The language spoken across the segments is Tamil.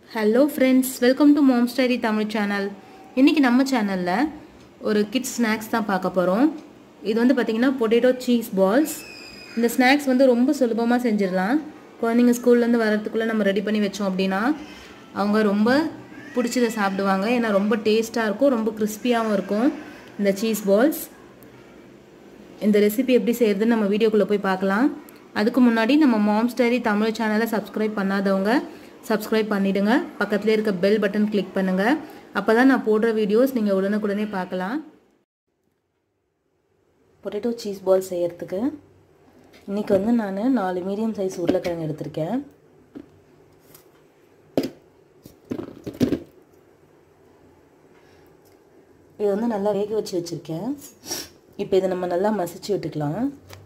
hello friends welcome to mom story Tamil channel இன்றைக்கி நம்ம சேனலில் ஒரு கிட்ஸ் ஸ்நாக்ஸ் தான் பார்க்க போகிறோம் இது வந்து பார்த்திங்கன்னா பொட்டேட்டோ சீஸ் பால்ஸ் இந்த ஸ்நாக்ஸ் வந்து ரொம்ப சுலபமாக செஞ்சிடலாம் குழந்தைங்க ஸ்கூல்லேருந்து வர்றதுக்குள்ளே நம்ம ரெடி பண்ணி வச்சோம் அப்படின்னா அவங்க ரொம்ப பிடிச்சதை சாப்பிடுவாங்க ஏன்னா ரொம்ப டேஸ்ட்டாக இருக்கும் ரொம்ப கிறிஸ்பியாகவும் இருக்கும் இந்த சீஸ் பால்ஸ் இந்த ரெசிபி எப்படி செய்கிறதுன்னு நம்ம வீடியோக்குள்ளே போய் பார்க்கலாம் அதுக்கு முன்னாடி நம்ம மாம் ஸ்டைரி தமிழ் சேனலை சப்ஸ்கிரைப் பண்ணாதவங்க சப்ஸ்கிரைப் பண்ணிவிடுங்க பக்கத்துலேயே இருக்க பெல் பட்டன் கிளிக் பண்ணுங்கள் அப்போ தான் நான் போடுற வீடியோஸ் நீங்கள் உடனுக்குடனே பார்க்கலாம் பொட்டேட்டோ சீஸ் பால் செய்கிறதுக்கு இன்றைக்கி வந்து நான் நாலு மீடியம் சைஸ் உருளைக்கிழங்கு எடுத்திருக்கேன் இது வந்து நல்லா வேக வச்சு வச்சுருக்கேன் இப்போ இதை நம்ம நல்லா மசிச்சு விட்டுக்கலாம்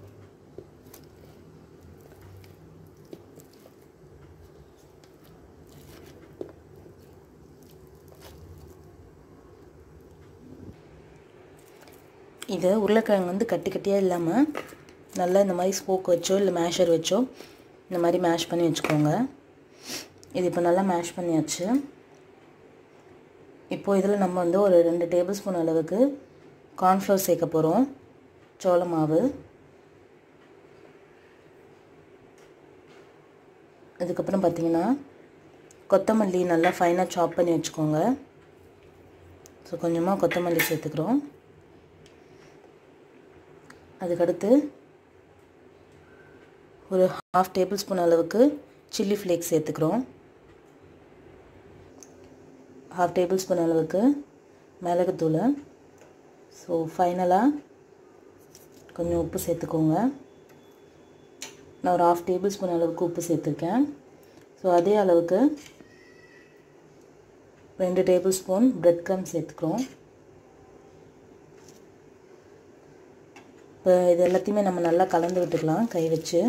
இதை உருளைக்கிழங்கு வந்து கட்டி கட்டியாக இல்லாமல் நல்லா இந்த மாதிரி ஸ்போக் வச்சோ இல்லை மேஷர் வச்சோ இந்த மாதிரி மேஷ் பண்ணி வச்சுக்கோங்க இது இப்போ நல்லா மேஷ் பண்ணியாச்சு இப்போது இதில் நம்ம வந்து ஒரு ரெண்டு டேபிள் ஸ்பூன் அளவுக்கு கார்ன்ஃப்ளவர் சேர்க்க போகிறோம் சோள மாவு அதுக்கப்புறம் பார்த்திங்கன்னா கொத்தமல்லி நல்லா ஃபைனாக சாப் பண்ணி வச்சுக்கோங்க ஸோ கொஞ்சமாக கொத்தமல்லி சேர்த்துக்கிறோம் அதுக்கடுத்து ஒரு ஹாஃப் டேபிள் ஸ்பூன் அளவுக்கு சில்லி ஃப்ளேக்ஸ் சேர்த்துக்கிறோம் ஹாஃப் டேபிள் ஸ்பூன் அளவுக்கு மிளகுத்தூள் ஸோ ஃபைனலாக கொஞ்சம் உப்பு சேர்த்துக்கோங்க நான் ஒரு ஆஃப் டேபிள் ஸ்பூன் அளவுக்கு உப்பு சேர்த்துருக்கேன் ஸோ அதே அளவுக்கு ரெண்டு டேபிள் ஸ்பூன் ப்ரெட் க்ரம் சேர்த்துக்கிறோம் இப்போ இது எல்லாத்தையுமே நம்ம நல்லா கலந்து விட்டுக்கலாம் கை வச்சு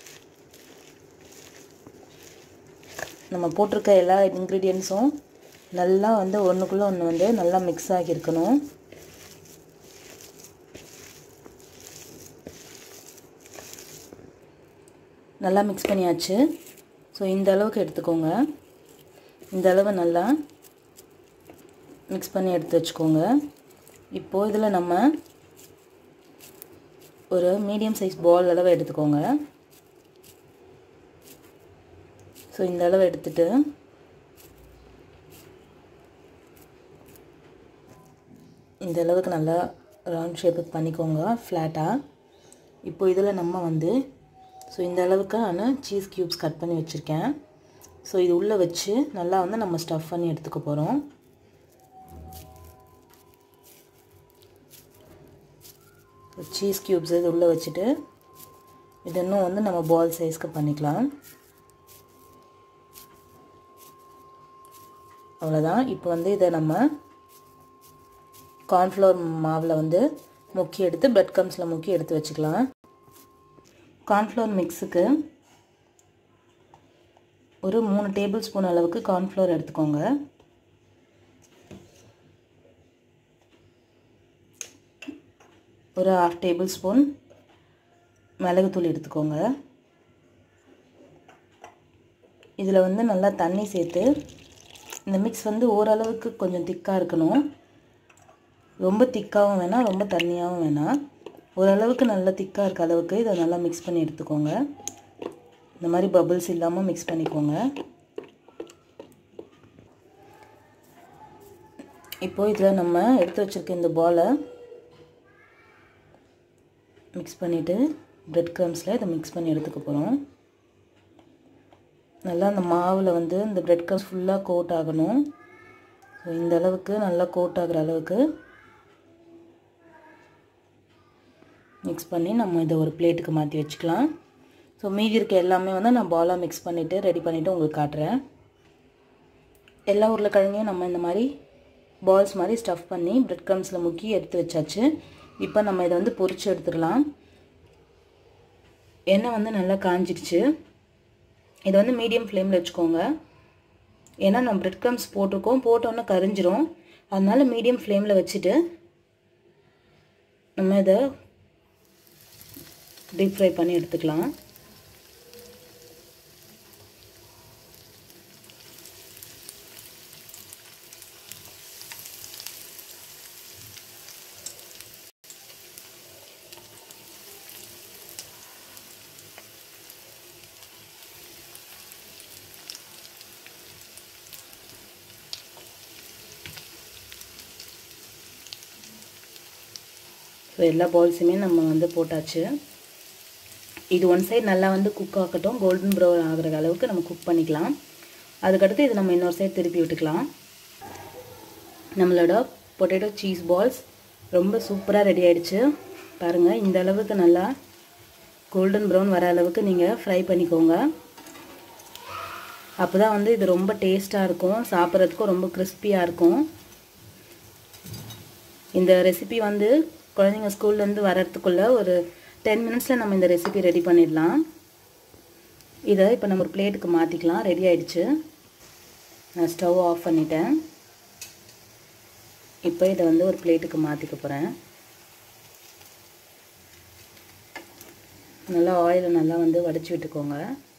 நம்ம போட்டிருக்க எல்லா இன்க்ரீடியன்ஸும் நல்லா வந்து ஒன்றுக்குள்ளே ஒன்று வந்து நல்லா மிக்ஸ் ஆகியிருக்கணும் நல்லா மிக்ஸ் பண்ணியாச்சு ஸோ இந்த அளவுக்கு எடுத்துக்கோங்க இந்த அளவு நல்லா மிக்ஸ் பண்ணி எடுத்து வச்சுக்கோங்க இப்போது இதில் நம்ம ஒரு மீடியம் சைஸ் பால் அளவு எடுத்துக்கோங்க ஸோ இந்த அளவு எடுத்துட்டு இந்த அளவுக்கு நல்லா ரவுண்ட் ஷேப்புக்கு பண்ணிக்கோங்க ஃப்ளாட்டாக இப்போ இதில் நம்ம வந்து ஸோ இந்த அளவுக்கான சீஸ் க்யூப்ஸ் கட் பண்ணி வச்சுருக்கேன் ஸோ இது உள்ளே வச்சு நல்லா வந்து நம்ம ஸ்டஃப் பண்ணி எடுத்துக்க போகிறோம் சீஸ் க்யூப்ஸ் இது உள்ளே வச்சுட்டு இது இன்னும் வந்து நம்ம பால் சைஸ்க்கு பண்ணிக்கலாம் அவ்வளோதான் இப்போ வந்து இதை நம்ம கார்ன்ஃப்ளவர் மாவில் வந்து முக்கி எடுத்து பிரெட் கம்ஸில் முக்கி எடுத்து வச்சுக்கலாம் கார்ன்ஃப்ளவர் மிக்ஸுக்கு ஒரு மூணு டேபிள் ஸ்பூன் அளவுக்கு கார்ன்ஃப்ளவர் எடுத்துக்கோங்க ஒரு ஹாஃப் டேபிள் ஸ்பூன் மிளகுத்தூள் எடுத்துக்கோங்க இதில் வந்து நல்லா தண்ணி சேர்த்து இந்த மிக்ஸ் வந்து ஓரளவுக்கு கொஞ்சம் திக்காக இருக்கணும் ரொம்ப திக்காகவும் வேணாம் ரொம்ப தண்ணியாகவும் வேணாம் ஓரளவுக்கு நல்லா திக்காக இருக்க அளவுக்கு இதை நல்லா மிக்ஸ் பண்ணி எடுத்துக்கோங்க இந்த மாதிரி பபிள்ஸ் இல்லாமல் மிக்ஸ் பண்ணிக்கோங்க இப்போது இதில் நம்ம எடுத்து வச்சுருக்க இந்த பாலை மிக்ஸ் பண்ணிவிட்டு ப்ரெட் க்ரம்ஸில் இதை மிக்ஸ் பண்ணி எடுத்துக்க போகிறோம் நல்லா அந்த மாவில் வந்து இந்த ப்ரெட் க்ரம்ஸ் ஃபுல்லாக கோட் ஆகணும் ஸோ இந்த அளவுக்கு நல்லா கோட் ஆகிற அளவுக்கு மிக்ஸ் பண்ணி நம்ம இதை ஒரு பிளேட்டுக்கு மாற்றி வச்சுக்கலாம் ஸோ மீதி இருக்க எல்லாமே வந்து நான் பாலாக மிக்ஸ் பண்ணிவிட்டு ரெடி பண்ணிவிட்டு உங்களுக்கு காட்டுறேன் எல்லா உருளைக்கிழங்கையும் நம்ம இந்த மாதிரி பால்ஸ் மாதிரி ஸ்டஃப் பண்ணி ப்ரெட் க்ரம்ஸில் முக்கி எடுத்து வச்சாச்சு இப்போ நம்ம இதை வந்து பொரிச்சு எடுத்துடலாம் எண்ணெய் வந்து நல்லா காஞ்சிடுச்சு இதை வந்து மீடியம் ஃப்ளேமில் வச்சுக்கோங்க ஏன்னா நம்ம ப்ரெட் க்ரம்ஸ் போட்டிருக்கோம் போட்டோன்னே கரிஞ்சிரும் அதனால் மீடியம் ஃப்ளேமில் வச்சுட்டு நம்ம இதை டீப் ஃப்ரை பண்ணி எடுத்துக்கலாம் ஸோ எல்லா பால்ஸுமே நம்ம வந்து போட்டாச்சு இது ஒன் சைடு நல்லா வந்து குக் ஆகட்டும் கோல்டன் ப்ரௌன் ஆகிற அளவுக்கு நம்ம குக் பண்ணிக்கலாம் அதுக்கடுத்து இது நம்ம இன்னொரு சைடு திருப்பி விட்டுக்கலாம் நம்மளோட பொட்டேட்டோ சீஸ் பால்ஸ் ரொம்ப சூப்பராக ரெடி ஆயிடுச்சு பாருங்கள் இந்த அளவுக்கு நல்லா கோல்டன் ப்ரௌன் வர அளவுக்கு நீங்கள் ஃப்ரை பண்ணிக்கோங்க அப்போ தான் வந்து இது ரொம்ப டேஸ்ட்டாக இருக்கும் சாப்பிட்றதுக்கும் ரொம்ப கிறிஸ்பியாக இருக்கும் இந்த ரெசிபி வந்து குழந்தைங்க ஸ்கூல்லேருந்து வர்றதுக்குள்ளே ஒரு டென் மினிட்ஸில் நம்ம இந்த ரெசிபி ரெடி பண்ணிடலாம் இதை இப்போ நம்ம ஒரு பிளேட்டுக்கு மாற்றிக்கலாம் ரெடி ஆயிடுச்சு நான் ஸ்டவ் ஆஃப் பண்ணிட்டேன் இப்போ இதை வந்து ஒரு பிளேட்டுக்கு மாற்றிக்க போகிறேன் நல்லா ஆயிலை நல்லா வந்து வடித்து விட்டுக்கோங்க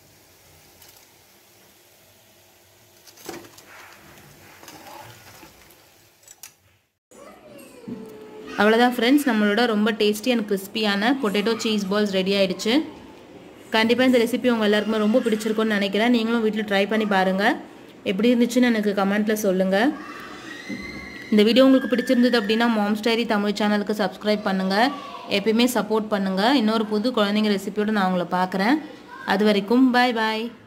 அவ்வளோதான் ஃப்ரெண்ட்ஸ் நம்மளோட ரொம்ப டேஸ்டி அண்ட் கிறிஸ்பியான பொட்டேட்டோ சீஸ் பால்ஸ் ரெடி ஆயிடுச்சு கண்டிப்பாக இந்த ரெசிபி உங்கள் எல்லாருக்குமே ரொம்ப பிடிச்சிருக்கும்னு நினைக்கிறேன் நீங்களும் வீட்டில் ட்ரை பண்ணி பாருங்கள் எப்படி இருந்துச்சுன்னு எனக்கு கமெண்ட்டில் சொல்லுங்கள் இந்த வீடியோ உங்களுக்கு பிடிச்சிருந்தது அப்படின்னா மாம்ஸ் டைரி தமிழ் சேனலுக்கு சப்ஸ்கிரைப் பண்ணுங்கள் எப்பயுமே சப்போர்ட் பண்ணுங்கள் இன்னொரு புது குழந்தைங்க ரெசிபியோடு நான் உங்களை பார்க்குறேன் அது வரைக்கும் பாய் பாய்